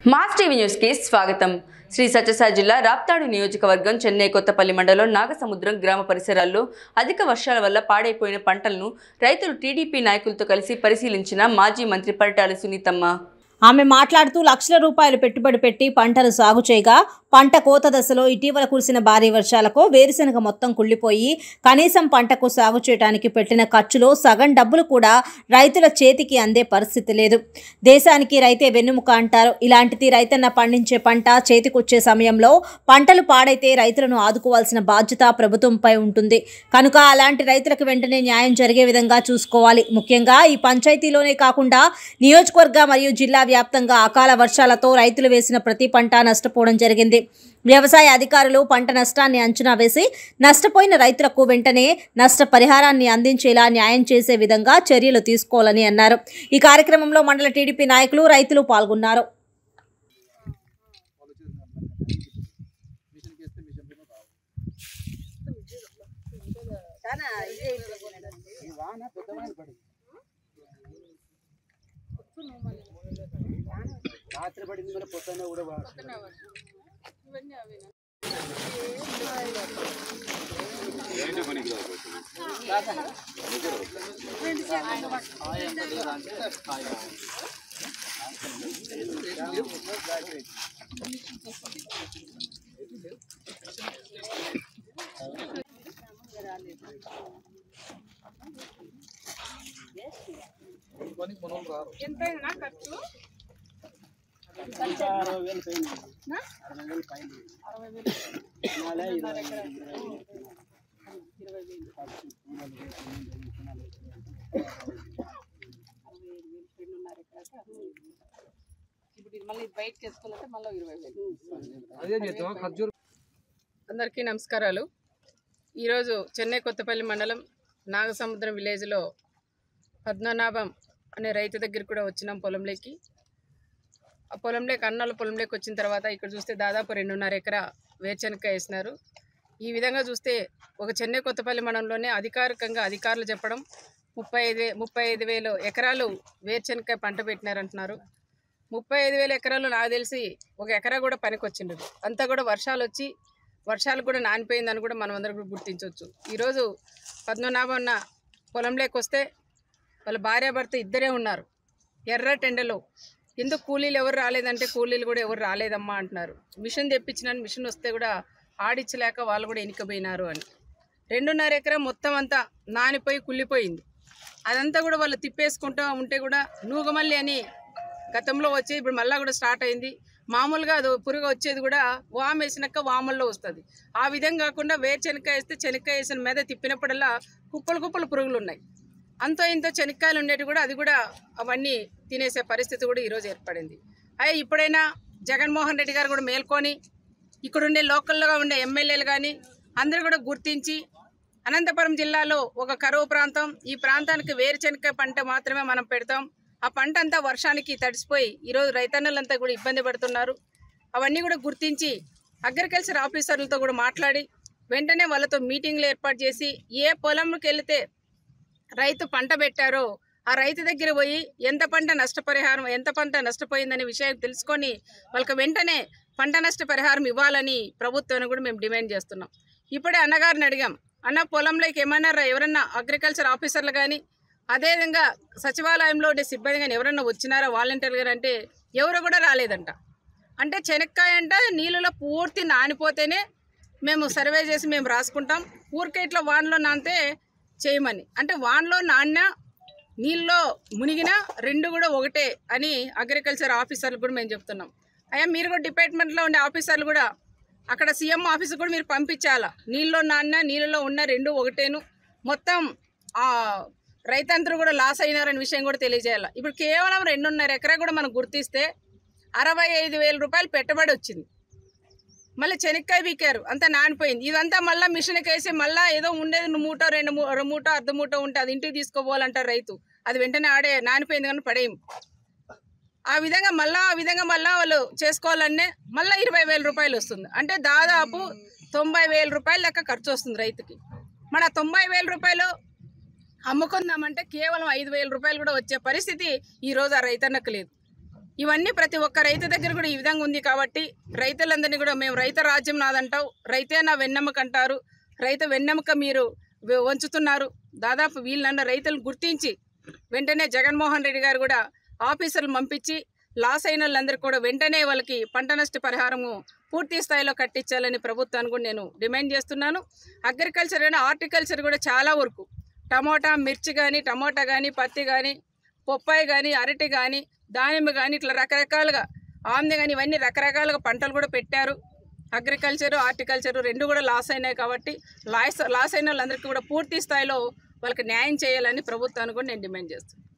Mass TV news కి స్వాగతం శ్రీ సత్యసాయి జిల్లా రాప్తాడు నియోజకవర్గం చెన్నై కొత్తపల్లి మండలం నాగసముద్రం గ్రామ పరిసరాల్లో అధిక వర్షాల వల్ల పాడైపోయిన పంటలను రైతులు టీడీపీ నాయకులతో కలిసి పరిశీలించిన మాజీ మంత్రి పరిటాల సునీతమ్మ ఆమె మాట్లాడుతూ లక్షల రూపాయలు పెట్టుబడి పెట్టి పంటలు సాగు చేయగా పంట కోత దశలో ఇటీవల కురిసిన భారీ వర్షాలకు వేరుశనగ మొత్తం కుళ్ళిపోయి కనీసం పంటకు సాగు చేయడానికి పెట్టిన ఖర్చులో సగం డబ్బులు కూడా రైతుల చేతికి అందే పరిస్థితి లేదు దేశానికి రైతే వెన్నుముక అంటారు ఇలాంటిది రైతన్న పండించే పంట చేతికొచ్చే సమయంలో పంటలు పాడైతే రైతులను ఆదుకోవాల్సిన బాధ్యత ప్రభుత్వంపై ఉంటుంది కనుక అలాంటి రైతులకు వెంటనే న్యాయం జరిగే విధంగా చూసుకోవాలి ముఖ్యంగా ఈ పంచాయతీలోనే కాకుండా నియోజకవర్గ మరియు జిల్లా వ్యాప్తంగా అకాల వర్షాలతో రైతులు వేసిన ప్రతి పంట నష్టపోవడం జరిగింది వ్యవసాయ అధికారులు పంట నష్టాన్ని అంచనా వేసి నష్టపోయిన రైతులకు వెంటనే నష్టపరిహారాన్ని అందించేలా న్యాయం చేసే విధంగా చర్యలు తీసుకోవాలని అన్నారు ఈ కార్యక్రమంలో మండల టీడీపీ నాయకులు రైతులు పాల్గొన్నారు రాత్రి పడింది మరి పొద్దున్న కూడా వాడుతున్నారు. అరవై వేలు పైన అరవై వేలు పైన నాలే ఇరవై ఇరవై అందరికీ నమస్కారాలు ఈరోజు చెన్నై కొత్తపల్లి మండలం నాగసముద్రం విలేజ్లో పద్మనాభం అనే రైతు దగ్గర కూడా వచ్చినాం పొలంలోకి ఆ పొలంలోకి అన్నాళ్ళ పొలంలోకి వచ్చిన తర్వాత ఇక్కడ చూస్తే దాదాపు రెండున్నర ఎకరా వేరుశనగకాయ వేసినారు ఈ విధంగా చూస్తే ఒక చెన్నై కొత్తపల్లి మండలంలోనే అధికారికంగా అధికారులు చెప్పడం ముప్పై ఐదు వే ముప్పై ఐదు వేలు ఎకరాలు వేరుశనగకాయ పంట పెట్టినారంటున్నారు ముప్పై ఐదు వేల ఎకరాలు నాకు తెలిసి ఒక ఎకరా కూడా పనికొచ్చిండదు అంతా కూడా వర్షాలు వచ్చి వర్షాలు కూడా నానిపోయిందని కూడా మనం అందరం కూడా గుర్తించవచ్చు ఈరోజు పద్మనాభన్న పొలంలోకి వస్తే వాళ్ళ భార్యాభర్త ఇద్దరే ఉన్నారు ఎర్ర టెండలో ఎందుకు కూలీలు ఎవరు రాలేదంటే కూలీలు కూడా ఎవరు రాలేదమ్మా అంటున్నారు మిషన్ తెప్పించిన మిషన్ వస్తే కూడా ఆడిచ్చలేక వాళ్ళు కూడా ఎనికపోయినారు అని రెండున్నర ఎకరం మొత్తం అంతా నానిపోయి కుళ్ళిపోయింది అదంతా కూడా వాళ్ళు తిప్పేసుకుంటూ ఉంటే కూడా నూగమల్లి అని గతంలో వచ్చి ఇప్పుడు మళ్ళా కూడా స్టార్ట్ అయింది మామూలుగా అది పురుగు వచ్చేది కూడా వామ్ వేసినాక వామల్లో వస్తుంది ఆ విధంగా కాకుండా వేరు శనక్కాయ వేస్తే శనక్కాయ వేసిన మీద తిప్పినప్పుడల్లా కుప్పలు కుప్పలు పురుగులు ఉన్నాయి అంతో ఇంతో శనక్కాయలు ఉండేవి కూడా అది కూడా అవన్నీ తినేసే పరిస్థితి కూడా ఈరోజు ఏర్పడింది అయ్యా ఇప్పుడైనా జగన్మోహన్ రెడ్డి గారు కూడా మేల్కొని ఇక్కడ ఉండే లోకల్గా ఉండే ఎమ్మెల్యేలు కానీ అందరూ కూడా గుర్తించి అనంతపురం జిల్లాలో ఒక కరువు ప్రాంతం ఈ ప్రాంతానికి వేరుశనగకాయ పంట మాత్రమే మనం పెడతాం ఆ పంట అంతా వర్షానికి తడిసిపోయి ఈరోజు రైతన్నలంతా కూడా ఇబ్బంది పడుతున్నారు అవన్నీ కూడా గుర్తించి అగ్రికల్చర్ ఆఫీసర్లతో కూడా మాట్లాడి వెంటనే వాళ్ళతో మీటింగ్లు ఏర్పాటు చేసి ఏ పొలంకి వెళితే రైతు పంట పెట్టారో ఆ రైతు దగ్గర పోయి ఎంత పంట నష్టపరిహారం ఎంత పంట నష్టపోయిందనే విషయం తెలుసుకొని వాళ్ళకి వెంటనే పంట నష్ట పరిహారం ఇవ్వాలని ప్రభుత్వాన్ని కూడా మేము డిమాండ్ చేస్తున్నాం ఇప్పుడే అన్నగారిని అడిగాం అన్న పొలంలోకి ఏమన్నా ఎవరన్నా అగ్రికల్చర్ ఆఫీసర్లు కానీ అదేవిధంగా సచివాలయంలో ఉండే సిబ్బంది కానీ ఎవరన్నా వచ్చినారా వాలంటీర్లు కానీ అంటే ఎవరు కూడా రాలేదంట అంటే శనక్కాయ అంట నీళ్ళలో పూర్తి నానిపోతేనే మేము సర్వే చేసి మేము రాసుకుంటాం ఊరికే ఇట్లా వానలో నానితే చేయమని అంటే వానలో నాన్న నీళ్ళలో మునిగినా రెండు కూడా ఒకటే అని అగ్రికల్చర్ ఆఫీసర్లు కూడా మేము చెప్తున్నాం అయ్యా మీరు కూడా డిపార్ట్మెంట్లో ఉండే ఆఫీసర్లు కూడా అక్కడ సీఎం ఆఫీస్ కూడా మీరు పంపించాలా నీళ్ళలో నాన్న నీళ్ళలో ఉన్న రెండు ఒకటేను మొత్తం ఆ రైతందరూ కూడా లాస్ అయినారనే విషయం కూడా తెలియజేయాలి ఇప్పుడు కేవలం రెండున్నర ఎకరా కూడా మనం గుర్తిస్తే అరవై ఐదు వేల రూపాయలు పెట్టుబడి వచ్చింది మళ్ళీ శనక్కాయ పీకారు అంతా నానిపోయింది ఇదంతా మళ్ళీ మిషన్కి వేసి మళ్ళీ ఏదో ఉండేది నువ్వు మూట రెండు మూ- రెండు మూట అర్ధ మూట ఉంటే అది ఇంటికి తీసుకోపోవాలంటారు రైతు అది వెంటనే ఆడే నానిపోయింది కానీ పడేయం ఆ విధంగా మళ్ళా ఆ విధంగా మళ్ళా వాళ్ళు చేసుకోవాలనే మళ్ళీ ఇరవై వేల రూపాయలు వస్తుంది అంటే దాదాపు తొంభై వేల రూపాయలు లెక్క ఖర్చు వస్తుంది రైతుకి మన తొంభై వేల రూపాయలు అమ్ముకుందామంటే కేవలం ఐదు వేల రూపాయలు కూడా వచ్చే పరిస్థితి ఈరోజు ఆ రైతన్నకు లేదు ఇవన్నీ ప్రతి ఒక్క రైతు దగ్గర కూడా ఈ విధంగా ఉంది కాబట్టి రైతులందరినీ కూడా మేము రైత రాజ్యం నాదంటావు రైతే నా వెన్నెముక అంటారు రైతు వెన్నెముక మీరు వె- వంచుతున్నారు దాదాపు వీళ్ళన్న రైతులను గుర్తించి వెంటనే జగన్మోహన్ రెడ్డి గారు కూడా ఆఫీసర్లు పంపించి లాస్ అయిన వాళ్ళందరికీ కూడా వెంటనే వాళ్ళకి పంట నష్ట పరిహారము పూర్తి స్థాయిలో కట్టించాలని ప్రభుత్వాన్ని కూడా నేను డిమాండ్ చేస్తున్నాను అగ్రికల్చర్ కానీ హార్టికల్చర్ కూడా చాలా వరకు టమోటా మిర్చి కానీ టమోటా కానీ పత్తి కానీ పొప్పాయి కానీ అరటి కానీ దానిమ్మ కానీ ఇట్లా రకరకాలుగా ఆమ్ది కానీ ఇవన్నీ రకరకాలుగా పంటలు కూడా పెట్టారు అగ్రికల్చరు హార్టికల్చరు రెండు కూడా లాస్ అయినాయి కాబట్టి లాస్ లాస్ అయిన వాళ్ళందరికీ కూడా పూర్తి స్థాయిలో వాళ్ళకి న్యాయం చేయాలని ప్రభుత్వాన్ని కూడా నేను డిమాండ్ చేస్తున్నాను